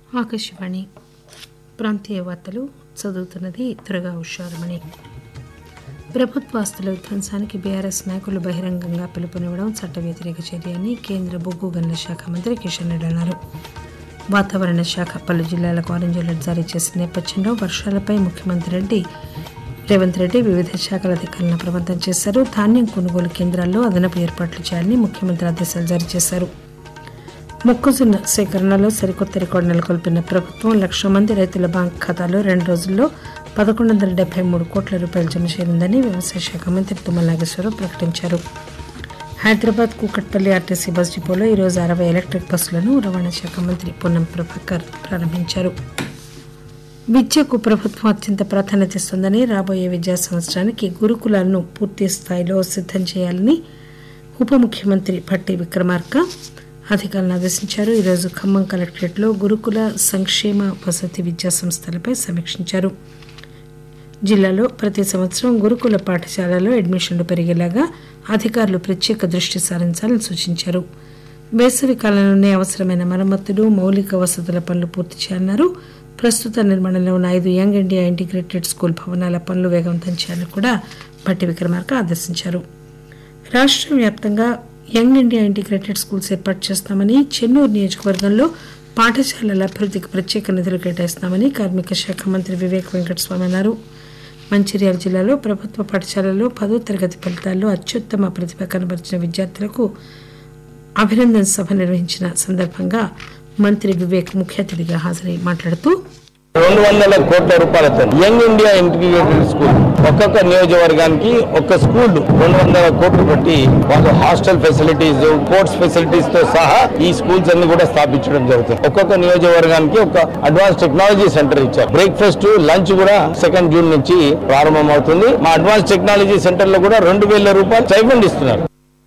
ఆకాశవాణి ప్రాంతీయ వార్తలు చదువుతున్నది త్వరగా హుషారమణి ప్రభుత్వ ఆస్తుల విధ్వంసానికి బీఆర్ఎస్ నాయకులు బహిరంగంగా పిలుపునివ్వడం చట్ట వ్యతిరేక చర్య అని కేంద్ర బొగ్గు గనుల శాఖ మంత్రి కిషన్ రెడ్డి అన్నారు వాతావరణ శాఖ పలు జిల్లాలకు ఆరెంజ్ అలర్ట్ జారీ చేసిన నేపథ్యంలో వర్షాలపై ముఖ్యమంత్రి రెడ్డి రేవంత్ రెడ్డి వివిధ శాఖల అధికారులను అప్రమత్తం చేశారు ధాన్యం కొనుగోలు కేంద్రాల్లో అదనపు ఏర్పాట్లు చేయాలని ముఖ్యమంత్రి ఆదేశాలు జారీ చేశారు మొక్కజొన్న సేకరణలో సరికొత్త రికార్డు నెలకొల్పిన ప్రభుత్వం లక్ష మంది రైతుల బ్యాంక్ ఖాతాలో రెండు రోజుల్లో పదకొండు వందల డెబ్బై మూడు కోట్ల రూపాయలు జమ చేయనుందని వ్యవసాయ శాఖ మంత్రి తుమ్మల నాగేశ్వరరావు ప్రకటించారు హైదరాబాద్ కూకట్పల్లి ఆర్టీసీ బస్ డిపోలో ఈరోజు అరవై ఎలక్ట్రిక్ బస్సులను రవాణా శాఖ మంత్రి పొన్నం ప్రభాకర్ ప్రారంభించారు విద్యకు ప్రభుత్వం అత్యంత ప్రాధాన్యత ఇస్తుందని రాబోయే విద్యా సంవత్సరానికి గురుకులాలను పూర్తి స్థాయిలో సిద్ధం చేయాలని ఉప ముఖ్యమంత్రి భట్టి విక్రమార్క అధికారులను ఆదేశించారు ఈరోజు ఖమ్మం కలెక్టరేట్లో గురుకుల సంక్షేమ వసతి విద్యా సంస్థలపై సమీక్షించారు జిల్లాలో ప్రతి సంవత్సరం గురుకుల పాఠశాలలో అడ్మిషన్లు పెరిగేలాగా అధికారులు ప్రత్యేక దృష్టి సారించాలని సూచించారు వేసవి కాలంలోనే అవసరమైన మరమ్మతులు మౌలిక వసతుల పనులు పూర్తి చేయాలన్నారు ప్రస్తుత నిర్మాణంలో ఉన్న ఐదు యంగ్ ఇండియా ఇంటిగ్రేటెడ్ స్కూల్ భవనాల పనులు వేగవంతం చేయాలని కూడా భట్టి విక్రమార్క ఆదేశించారు రాష్ట్ర వ్యాప్తంగా యంగ్ ఇండియా ఇంటిగ్రేటెడ్ స్కూల్స్ ఏర్పాటు చేస్తామని చెన్నూరు నియోజకవర్గంలో పాఠశాలల అభివృద్ధికి ప్రత్యేక నిధులు కేటాయిస్తామని కార్మిక శాఖ మంత్రి వివేక్ వెంకటస్వామి అన్నారు మంచిర్యాల జిల్లాలో ప్రభుత్వ పాఠశాలలో పదో తరగతి ఫలితాల్లో అత్యుత్తమ ప్రతిభ కనబరిచిన విద్యార్థులకు అభినందన సభ నిర్వహించిన సందర్భంగా మంత్రి వివేక్ ముఖ్య అతిథిగా హాజరై మాట్లాడుతూ రెండు వందల కోట్ల రూపాయలతో యంగ్ ఇండియా ఇంటిగ్రేటెడ్ స్కూల్ ఒక్కొక్క నియోజకవర్గానికి ఒక్క స్కూల్ రెండు వందల కోట్లు పెట్టి వాళ్ళు హాస్టల్ ఫెసిలిటీస్ స్పోర్ట్స్ ఫెసిలిటీస్ తో సహా ఈ స్కూల్స్ అన్ని కూడా స్థాపించడం జరుగుతుంది ఒక్కొక్క నియోజకవర్గానికి ఒక అడ్వాన్స్ టెక్నాలజీ సెంటర్ ఇచ్చారు బ్రేక్ఫాస్ట్ లంచ్ కూడా సెకండ్ జూన్ నుంచి ప్రారంభం అవుతుంది మా అడ్వాన్స్ టెక్నాలజీ సెంటర్ లో కూడా రెండు వేల రూపాయలు స్టైఫండ్ ఇస్తున్నారు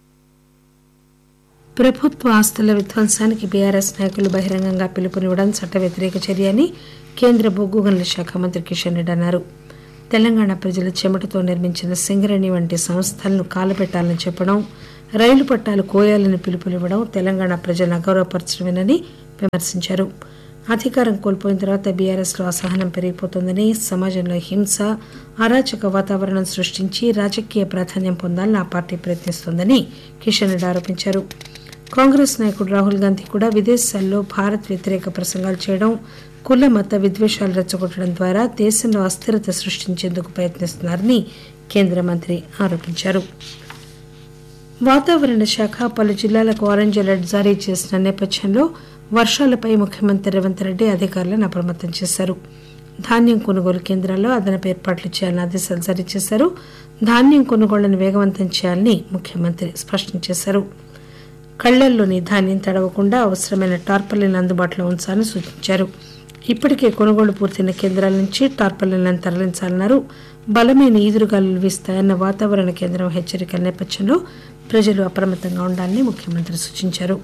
ప్రభుత్వ ఆస్తుల విధ్వంసానికి బీఆర్ఎస్ నాయకులు బహిరంగంగా పిలుపునివ్వడం చట్ట వ్యతిరేక చర్య అని కేంద్ర బొగ్గు గనుల శాఖ మంత్రి కిషన్ రెడ్డి అన్నారు తెలంగాణ ప్రజల చెమటతో నిర్మించిన సింగరేణి వంటి సంస్థలను కాలపెట్టాలని చెప్పడం రైలు పట్టాలు కోయాలని పిలుపునివ్వడం తెలంగాణ ప్రజలను అగౌరవపరచడమేనని విమర్శించారు అధికారం కోల్పోయిన తర్వాత బీఆర్ఎస్లో అసహనం పెరిగిపోతోందని సమాజంలో హింస అరాచక వాతావరణం సృష్టించి రాజకీయ ప్రాధాన్యం పొందాలని ఆ పార్టీ ప్రయత్నిస్తోందని కిషన్ రెడ్డి ఆరోపించారు కాంగ్రెస్ నాయకుడు రాహుల్ గాంధీ కూడా విదేశాల్లో భారత్ వ్యతిరేక ప్రసంగాలు చేయడం కుల మత విద్వేషాలు రెచ్చగొట్టడం ద్వారా దేశంలో అస్థిరత సృష్టించేందుకు ప్రయత్నిస్తున్నారని కేంద్ర మంత్రి ఆరోపించారు వాతావరణ శాఖ పలు జిల్లాలకు ఆరెంజ్ అలర్ట్ జారీ చేసిన నేపథ్యంలో వర్షాలపై ముఖ్యమంత్రి రేవంత్ రెడ్డి అధికారులను అప్రమత్తం చేశారు ధాన్యం కొనుగోలు కేంద్రాల్లో అదనపు ఏర్పాట్లు చేయాలని ఆదేశాలు జారీ చేశారు ధాన్యం కొనుగోళ్లను వేగవంతం చేయాలని ముఖ్యమంత్రి స్పష్టం చేశారు కళ్లల్లోని ధాన్యం తడవకుండా అవసరమైన టార్పలిన్ అందుబాటులో ఉంచాలని సూచించారు ఇప్పటికే కొనుగోలు పూర్తయిన కేంద్రాల నుంచి టార్పలిన్లను తరలించాలన్నారు బలమైన ఈదురుగాలులు వీస్తాయన్న వాతావరణ కేంద్రం హెచ్చరికల నేపథ్యంలో ప్రజలు అప్రమత్తంగా ఉండాలని ముఖ్యమంత్రి సూచించారు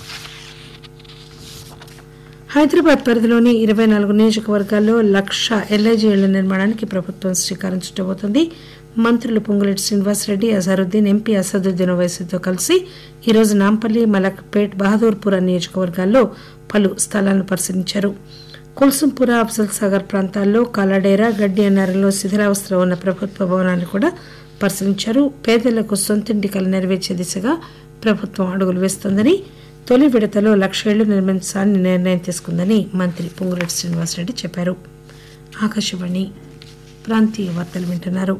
హైదరాబాద్ పరిధిలోని ఇరవై నాలుగు నియోజకవర్గాల్లో లక్ష ఎల్ఐజీ ఇళ్ల నిర్మాణానికి ప్రభుత్వం శ్రీకారం చుట్టబోతోంది మంత్రులు పొంగులేటి శ్రీనివాసరెడ్డి అజారుద్దీన్ ఎంపీ అసదుద్దీన్ ఓవైసీతో కలిసి ఈరోజు నాంపల్లి మలక్పేట్ బహదూర్పుర నియోజకవర్గాల్లో పలు స్థలాలను పరిశీలించారు కుల్సుంపుర అఫ్జల్ సాగర్ ప్రాంతాల్లో కాలాడేరా గడ్డి అన్నారంలో శిథిలావస్థలో ఉన్న ప్రభుత్వ భవనాన్ని కూడా పరిశీలించారు పేదలకు సొంతింటి కల నెరవేర్చే దిశగా ప్రభుత్వం అడుగులు వేస్తోందని తొలి విడతలో లక్ష ఇళ్లు నిర్మించాలని నిర్ణయం తీసుకుందని మంత్రి పొంగులేటి శ్రీనివాసరెడ్డి చెప్పారు ఆకాశవాణి ప్రాంతీయ వార్తలు వింటున్నారు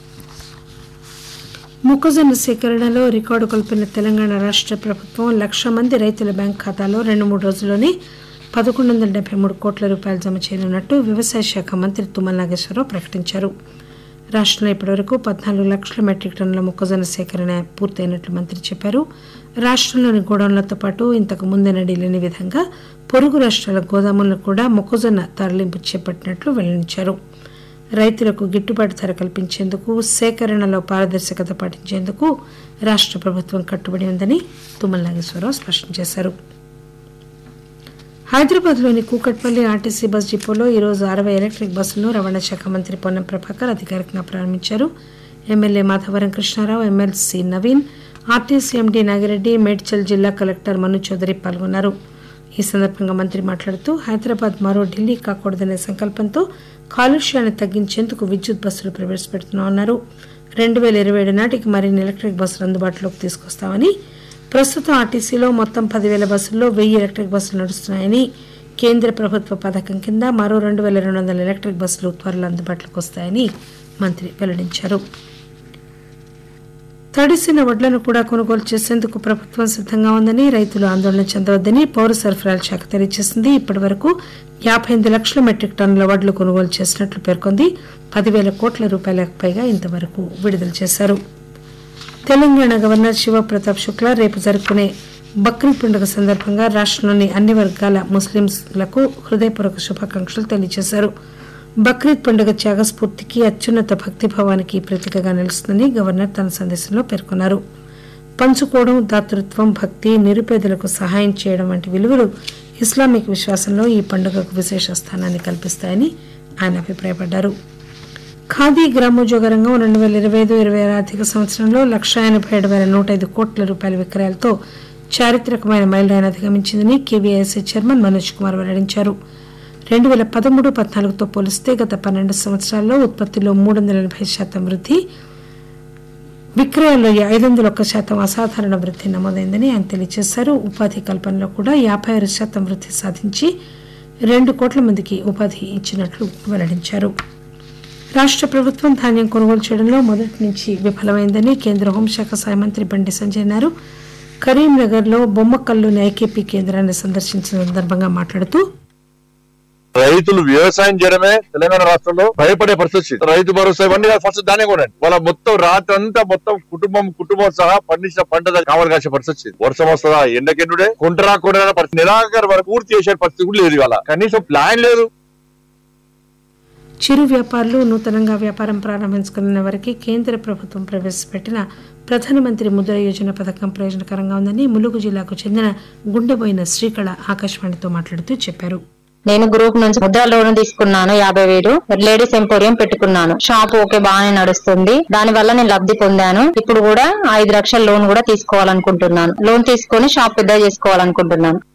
మొక్కజొన్న సేకరణలో రికార్డు కొల్పిన తెలంగాణ రాష్ట్ర ప్రభుత్వం లక్ష మంది రైతుల బ్యాంక్ ఖాతాలో రెండు మూడు రోజుల్లోనే పదకొండు వందల డెబ్బై మూడు కోట్ల రూపాయలు జమ చేయనున్నట్టు వ్యవసాయ శాఖ మంత్రి తుమ్మల నాగేశ్వరరావు ప్రకటించారు రాష్ట్రంలో ఇప్పటివరకు పద్నాలుగు లక్షల మెట్రిక్ టన్నుల మొక్కజొన్న సేకరణ పూర్తయినట్లు మంత్రి చెప్పారు రాష్ట్రంలోని గోడౌన్లతో పాటు ఇంతకు ముందెనడీ లేని విధంగా పొరుగు రాష్ట్రాల గోదాములను కూడా మొక్కజొన్న తరలింపు చేపట్టినట్లు వెల్లడించారు రైతులకు గిట్టుబాటు ధర కల్పించేందుకు సేకరణలో పారదర్శకత పాటించేందుకు రాష్ట్ర ప్రభుత్వం కట్టుబడి ఉందని తుమ్మల నాగేశ్వరరావు స్పష్టం చేశారు హైదరాబాద్లోని కూకట్పల్లి ఆర్టీసీ బస్ డిపోలో ఈరోజు అరవై ఎలక్ట్రిక్ బస్సులను రవాణా శాఖ మంత్రి పొన్నం ప్రభాకర్ అధికారికంగా ప్రారంభించారు MLA Madhavaram Krishnarao MLC Naveen RTC MD Nagireddy Medchal జిల్లా కలెక్టర్ మను చౌదరి పాల్గొన్నారు ఈ సందర్భంగా మంత్రి మాట్లాడుతూ హైదరాబాద్ మరో ఢిల్లీ కాకూడదనే సంకల్పంతో కాలుష్యాన్ని తగ్గించేందుకు విద్యుత్ బస్సులు ప్రవేశపెడుతున్నామన్నారు రెండు వేల ఇరవై ఏడు నాటికి మరిన్ని ఎలక్ట్రిక్ బస్సులు అందుబాటులోకి తీసుకొస్తామని ప్రస్తుతం ఆర్టీసీలో మొత్తం పదివేల బస్సుల్లో వెయ్యి ఎలక్ట్రిక్ బస్సులు నడుస్తున్నాయని కేంద్ర ప్రభుత్వ పథకం కింద మరో రెండు వేల రెండు వందల ఎలక్ట్రిక్ బస్సులు త్వరలో అందుబాటులోకి వస్తాయని మంత్రి వెల్లడించారు తడిసిన వడ్లను కూడా కొనుగోలు చేసేందుకు ప్రభుత్వం సిద్ధంగా ఉందని రైతులు ఆందోళన చెందవద్దని పౌర సరఫరాల శాఖ తెలియజేసింది ఇప్పటి వరకు యాభై ఎనిమిది లక్షల మెట్రిక్ టన్నుల వడ్లు కొనుగోలు చేసినట్లు పేర్కొంది పదివేల కోట్ల రూపాయలకు పైగా ఇంతవరకు విడుదల చేశారు తెలంగాణ గవర్నర్ శివప్రతాప్ శుక్లా రేపు జరుపుకునే బక్రీద్ పండుగ సందర్భంగా రాష్టంలోని అన్ని వర్గాల ముస్లింలకు హృదయపూర్వక శుభాకాంక్షలు తెలియజేశారు బక్రీద్ పండుగ త్యాగస్ఫూర్తికి అత్యున్నత భక్తిభావానికి ప్రతీకగా నిలుస్తుందని గవర్నర్ తన సందేశంలో పేర్కొన్నారు పంచుకోవడం దాతృత్వం భక్తి నిరుపేదలకు సహాయం చేయడం వంటి విలువలు ఇస్లామిక్ విశ్వాసంలో ఈ పండుగకు విశేష స్థానాన్ని కల్పిస్తాయని ఆయన అభిప్రాయపడ్డారు ఖాదీ గ్రామోద్యోగ రంగం రెండు వేల ఇరవై ఐదు ఇరవై ఆరు ఆర్థిక సంవత్సరంలో లక్ష ఎనభై ఏడు వేల నూట ఐదు కోట్ల రూపాయల విక్రయాలతో చారిత్రకమైన మైలురాయిని అధిగమించిందని కేవీఐసీ చైర్మన్ మనోజ్ కుమార్ వెల్లడించారు రెండు వేల పదమూడు పద్నాలుగుతో పోలిస్తే గత పన్నెండు సంవత్సరాల్లో ఉత్పత్తిలో మూడు వందల ఎనభై శాతం వృద్ధి విక్రయాల్లో ఐదు వందల ఒక్క శాతం అసాధారణ వృద్ధి నమోదైందని ఆయన తెలియజేశారు ఉపాధి కల్పనలో కూడా యాభై ఆరు శాతం వృద్ధి సాధించి రెండు కోట్ల మందికి ఉపాధి ఇచ్చినట్లు వెల్లడించారు రాష్ట్ర ప్రభుత్వం ధాన్యం కొనుగోలు చేయడంలో మొదటి నుంచి విఫలమైందని కేంద్ర హోంశాఖ సహాయ మంత్రి బండి సంజయ్ అన్నారు కరీంనగర్లో బొమ్మకల్లుని ఐకేపీ కేంద్రాన్ని సందర్శించిన సందర్భంగా మాట్లాడుతూ రైతులు వ్యవసాయం చేయడమే తెలంగాణ రాష్ట్రంలో భయపడే పరిస్థితి వచ్చింది. రైతు భరోసా ఇవన్నీ కాదు, ఫస్ట్ దానే కొనండి వాళ్ళ మొత్తం రాత్రి అంతా మొత్తం కుటుంబం కుటుంబం సహా పండించిన పంట దగ్గర కావాలి కాసే పరిస్థితి వచ్చింది. వర్షం వస్తుందా ఎండకెండుడే కొంటరా కొనరా పరిస్థితి నిరాకరణ వరకు పూర్తి చేసే పరిస్థితి కూడా లేదు ఇవాళ కనీసం ప్లాన్ లేదు చిరు వ్యాపారులు నూతనంగా వ్యాపారం ప్రారంభించుకున్న వారికి కేంద్ర ప్రభుత్వం ప్రవేశపెట్టిన ప్రధానమంత్రి ముద్ర యోజన పథకం ప్రయోజనకరంగా ఉందని ములుగు జిల్లాకు చెందిన గుండెబోయిన శ్రీకళ ఆకాశవాణితో మాట్లాడుతూ చెప్పారు నేను గ్రూప్ నుంచి ముద్ర లోన్ తీసుకున్నాను యాభై వేలు లేడీస్ ఎంపోరియం పెట్టుకున్నాను షాప్ ఓకే బాగానే నడుస్తుంది దాని వల్ల నేను లబ్ధి పొందాను ఇప్పుడు కూడా ఐదు లక్షల లోన్ కూడా తీసుకోవాలనుకుంటున్నాను లోన్ తీసుకొని షాప్ పెద్ద చేసుకోవాలనుకుంటున్నాను